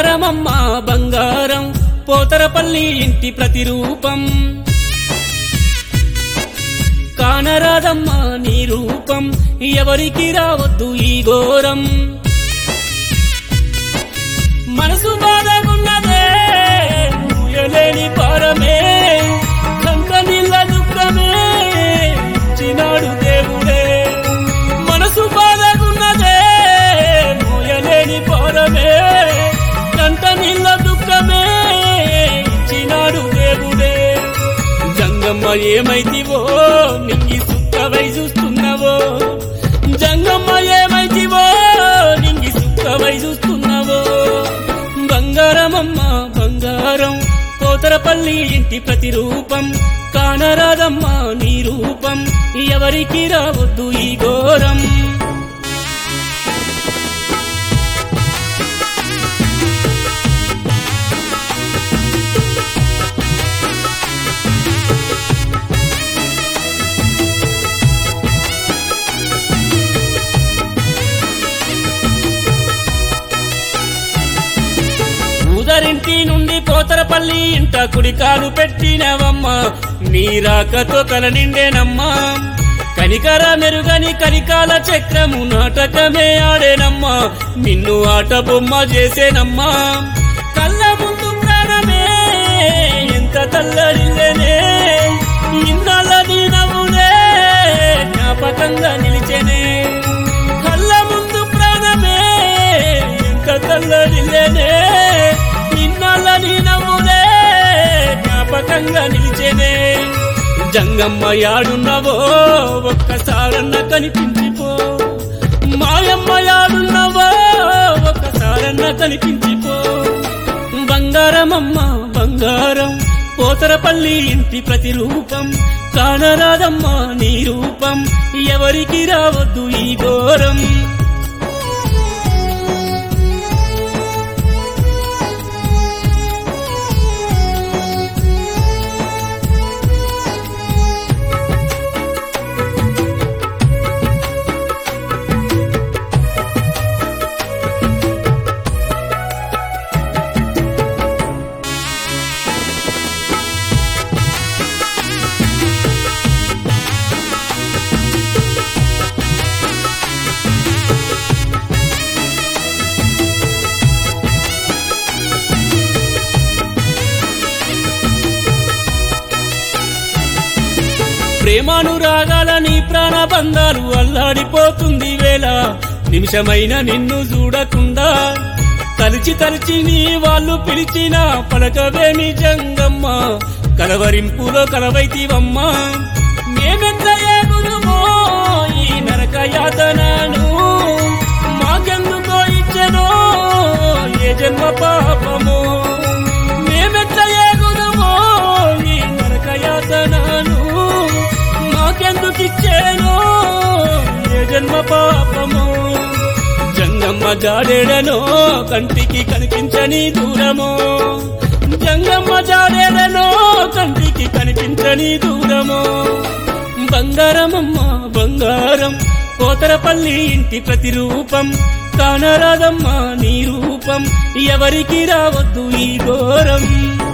బంగారమమ్మ బంగారం పోతరపల్లి ఇంటి ప్రతిరూపం కానరాదమ్మా నీ రూపం ఎవరికి రావద్దు ఈ ఘోరం మనసు బాధకున్నదే మూయలేని పారమే కంట నీళ్ళ దుఃఖమే చిన్నాడు దేవుడే మనసు బాధకున్నదే మూయలేని పారమే కంట నీళ్ళ దుఃఖమే చిన్నాడు దేవుడే జంగమ్మ ఏమైతివో నింగి సుక్కవై చూస్తున్నావో జంగమ్మ ఏమైతివో నింగి సుక్కవై చూస్తున్నావో బంగారమమ్మ బంగారం కోతరపల్లి ఇంటి ప్రతిరూపం కానరాదమ్మ నీ రూపం ఎవరికి రావద్దు ఈ ఘోరం ఊదరింటి నుండి పోతరపల్లి ఇంట కుడికాలు పెట్టినవమ్మ నీరాకతో కల నిండేనమ్మా కనికర మెరుగని కనికాల చక్రము నాటకమే ఆడేనమ్మా నిన్ను ఆట బొమ్మ చేసేనమ్మా కళ్ళ ముందు ప్రాణమే ఎంత తల్లడిల్లనే ఇన్నాళ్ళ నీ నవ్వులే జ్ఞాపకంగా నిలిచెనే కళ్ళ ముందు ప్రాణమే ఎంత తల్లడిల్లనే ఇన్నాళ్ళ నీ నవ్వులే జ్ఞాపకంగా నిలిచెనే జంగమ్మ యాడున్నవో ఒక్కసారన్న కనిపించిపో మాయమ్మ యాడున్నవో ఒక్కసారన్న కనిపించిపో బంగారమమ్మ బంగారం పోతరపల్లి ఇంటి ప్రతిరూపం కానరాదమ్మ నీ రూపం ఎవరికి రావద్దు ఈ ఘోరం ప్రేమానురాగాల నీ ప్రాణబంధాలు అల్లాడిపోతుంది వేళ నిమిషమైన నిన్ను చూడకుండా తలిచి తలిచి నీ వాళ్ళు పిలిచిన పలకవేమి జంగమ్మ కలవరింపులో కలవైతివమ్మా మేమెంత ఏగుదుమో ఈ నరక యాతనను మాకెందుకో ఇచ్చనో ఏ జన్మ పాపమో మేమెంత ఏగుదుమో ఈ నరక యాతనను మాకెందుకిచ్చేనో ఏ జన్మ పాపమో జంగమ్మ జాడేడనో కంటికి కనిపించని దూరమో జంగమ్మ జాడేడనో కంటికి కనిపించని దూరమో బంగారమమ్మ బంగారం కోతరపల్లి ఇంటి ప్రతిరూపం కానరాదమ్మ నీ రూపం ఎవరికి రావద్దు ఈ ఘోరం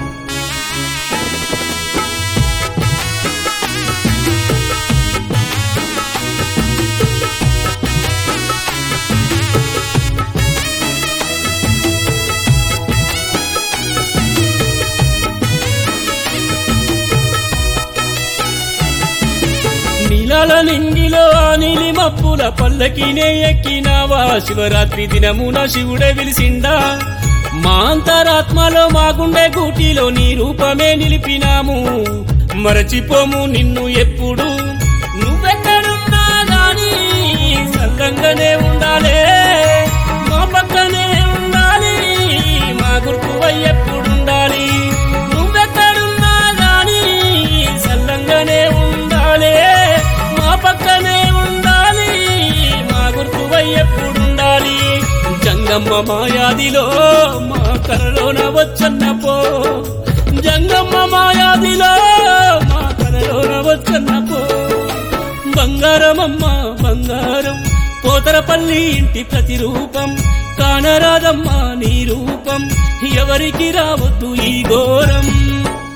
నీలాల నింగిలో ఆ నీలి మప్పుల పల్లకినే ఎక్కినావా శివరాత్రి దినమున శివుడే విలిసిండా మా అంతరాత్మలో మా గుండె గూటిలో నీ రూపమే నిలిపినాము మరచిపోము నిన్ను ఎప్పుడు నువ్వెక్కడున్నా గాని సల్లంగానే ఉండాలే మా పక్కనే ఉండాలి మా గుర్తువై ఎప్పుడుండాలి నువ్వెక్కడున్నా గాని సల్లంగానే ఉండాలి మా పక్కనే ఉండాలి మా గుర్తువై ఎప్పుడుండాలి జంగమ్మ మాయాదిలో మా కరలోన వచ్చన్న పో జంగమ్మ మాయాదిలో మా కరలోన వచ్చన్న పో బంగారమమ్మ బంగారం పోతరపల్లి ఇంటి ప్రతిరూపం కానరాదమ్మ నీ రూపం ఎవరికి రావద్దు ఈ ఘోరం